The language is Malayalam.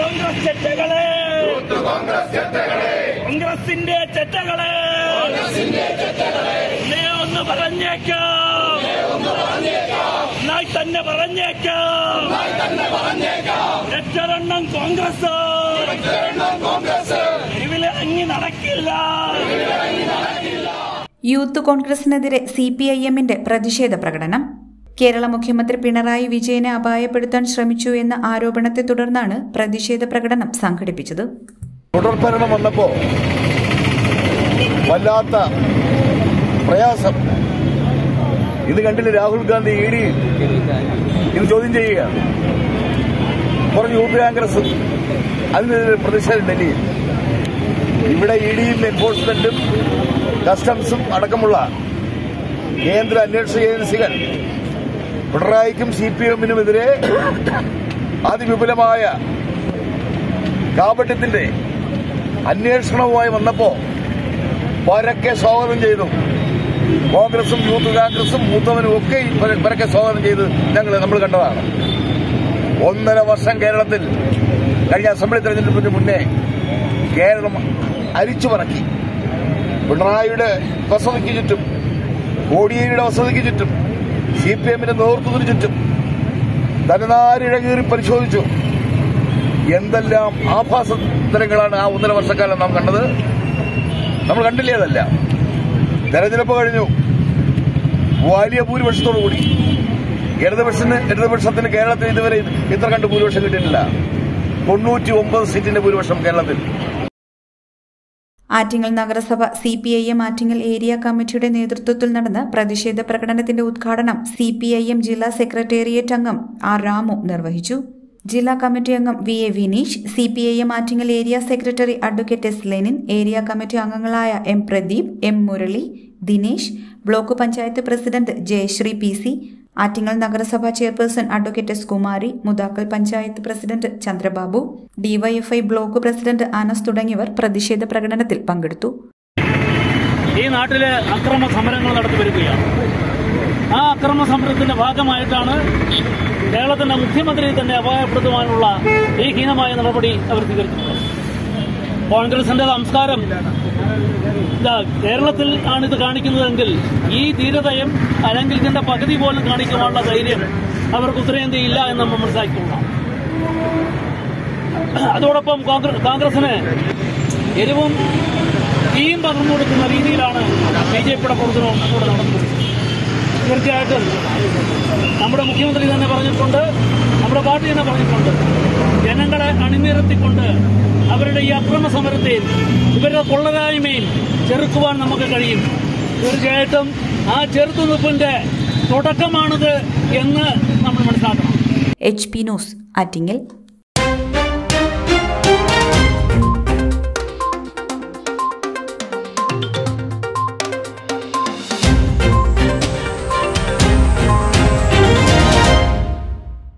കോൺഗ്രസ് ചെറ്റകളെ കോൺഗ്രസിന്റെ ചെറ്റകളെ നീ ഒന്ന് പറഞ്ഞേക്കാം എന്നായി തന്നെ പറഞ്ഞേക്കാം എട്ടരെണ്ണം കോൺഗ്രസ് തെരുവില് അങ്ങി നടക്കില്ല യൂത്ത് കോൺഗ്രസിനെതിരെ സി പി ഐ എമ്മിന്റെ പ്രതിഷേധ പ്രകടനം കേരള മുഖ്യമന്ത്രി പിണറായി വിജയനെ അപായപ്പെടുത്താൻ ശ്രമിച്ചു എന്ന ആരോപണത്തെ തുടർന്നാണ് പ്രതിഷേധ പ്രകടനം സംഘടിപ്പിച്ചത് തുടർഭരണം വന്നപ്പോ വല്ലാത്ത പ്രയാസം ഇത് കണ്ടില്ല രാഹുൽ ഗാന്ധി ഇ ഡി ഇത് ചോദ്യം ചെയ്യുക കുറച്ച് യൂത്ത് കോൺഗ്രസ് അതിനെതിരെ പ്രതിഷേധം ഡൽഹിയിൽ ഇവിടെ ഇ ഡിയും എൻഫോഴ്സ്മെന്റും കസ്റ്റംസും അടക്കമുള്ള കേന്ദ്ര അന്വേഷണ ഏജൻസികൾ പിണറായിക്കും സി പി എമ്മിനുമെതിരെ അതിവിപുലമായ കാപട്യത്തിന്റെ അന്വേഷണവുമായി വന്നപ്പോ പരക്കെ സ്വാഗതം ചെയ്തു കോൺഗ്രസും യൂത്ത് കോൺഗ്രസും മൂത്തവനും ഒക്കെ ഈ പര- പരക്കെ സ്വാഗതം ചെയ്ത് ഞങ്ങൾ നമ്മൾ കണ്ടതാണ് ഒന്നര വർഷം കേരളത്തിൽ കഴിഞ്ഞ അസംബ്ലി തെരഞ്ഞെടുപ്പിന് മുന്നേ കേരളം അരിച്ചു പറക്കി പിണറായിയുടെ വസതിക്ക് ചുറ്റും കോടിയേരിയുടെ വസതിക്ക് ചുറ്റും സി പി എമ്മിന്റെ നേതൃത്വത്തിന് ചുറ്റും തലനാരിഴകീറി പരിശോധിച്ചു എന്തെല്ലാം ആഭാസത്തരങ്ങളാണ് ആ ഒന്നര വർഷക്കാലം നാം കണ്ടത് നമ്മൾ കണ്ടില്ലേ അതല്ല തെരഞ്ഞെടുപ്പ് കഴിഞ്ഞു വലിയ ഭൂരിപക്ഷത്തോടു കൂടി ഇടതുപക്ഷത്തിന് ഇടതുപക്ഷത്തിന് കേരളത്തിൽ ഇതുവരെ ഇത്ര കണ്ട് ഭൂരിപക്ഷം കിട്ടിയിട്ടില്ല തൊണ്ണൂറ്റി ഒമ്പത് സീറ്റിന്റെ ഭൂരിപക്ഷം കേരളത്തിൽ ആറ്റിങ്ങൽ നഗരസഭ C P I M Attingal area കമ്മിറ്റിയുടെ നേതൃത്വത്തിൽ നടന്ന പ്രതിഷേധ പ്രകടനത്തിന്റെ ഉദ്ഘാടനം സി പി ഐ എം ജില്ലാ സെക്രട്ടേറിയറ്റ് അംഗം ആർ രാമു നിർവഹിച്ചു ജില്ലാ കമ്മിറ്റി അംഗം V A Vineesh C P I M Attingal area secretary advocate S Lenin area committee അംഗങ്ങളായ M Pradeep M Murali Dinesh block panchayat president Jayasree P C Attingal നഗരസഭാ chairperson advocate S Kumari Mudakkal panchayat president Chandrababu DYFI block president Anas തുടങ്ങിയവർ പ്രതിഷേധ പ്രകടനത്തിൽ പങ്കെടുത്തു ഈ നാട്ടില് അക്രമ സമരങ്ങൾ നടത്തി വരികയാണ് ആ അക്രമ സമരത്തിന്റെ ഭാഗമായിട്ടാണ് കേരളത്തിന്റെ മുഖ്യമന്ത്രിയെ തന്നെ അപായപ്പെടുത്തുവാനുള്ള ഈ ഹീനമായ നടപടി അവർ സ്വീകരിച്ചിട്ടുള്ളത് കോൺഗ്രസിന്റെ സംസ്കാരം ഇതാ കേരളത്തിൽ ആണ് ഇത് കാണിക്കുന്നതെങ്കിൽ ഈ ധീരതയും അല്ലെങ്കിൽ ഇതിന്റെ പകുതി പോലും കാണിക്കുവാനുള്ള ധൈര്യം അവർക്ക് ഉത്തരേന്ത്യയില്ല എന്ന് നമ്മൾ മനസ്സിലാക്കിക്കൊള്ളാം അതോടൊപ്പം കോൺഗ്ര- കോൺഗ്രസിന് എരിവും തീയും പകർന്നു കൊടുക്കുന്ന രീതിയിലാണ് ബി ജെ പിയുടെ പ്രവർത്തനവും ഇവിടെ നടന്നത് തീർച്ചയായിട്ടും നമ്മുടെ മുഖ്യമന്ത്രി തന്നെ പറഞ്ഞിട്ടുണ്ട് നമ്മുടെ പാർട്ടി തന്നെ പറഞ്ഞിട്ടുണ്ട് ജനങ്ങളെ അണിനിരത്തിക്കൊണ്ട് അവരുടെ ഈ അക്രമ സമരത്തെയും ഇവരുടെ കൊള്ളരായ്മയും ചെറുക്കുവാൻ നമുക്ക് കഴിയും തീർച്ചയായിട്ടും ആ ചെറുത്തുനിൽപ്പിന്റെ തുടക്കമാണിത് എന്ന് നമ്മൾ മനസ്സിലാക്കണം എച്ച് പി ന്യൂസ് ആറ്റിങ്ങൽ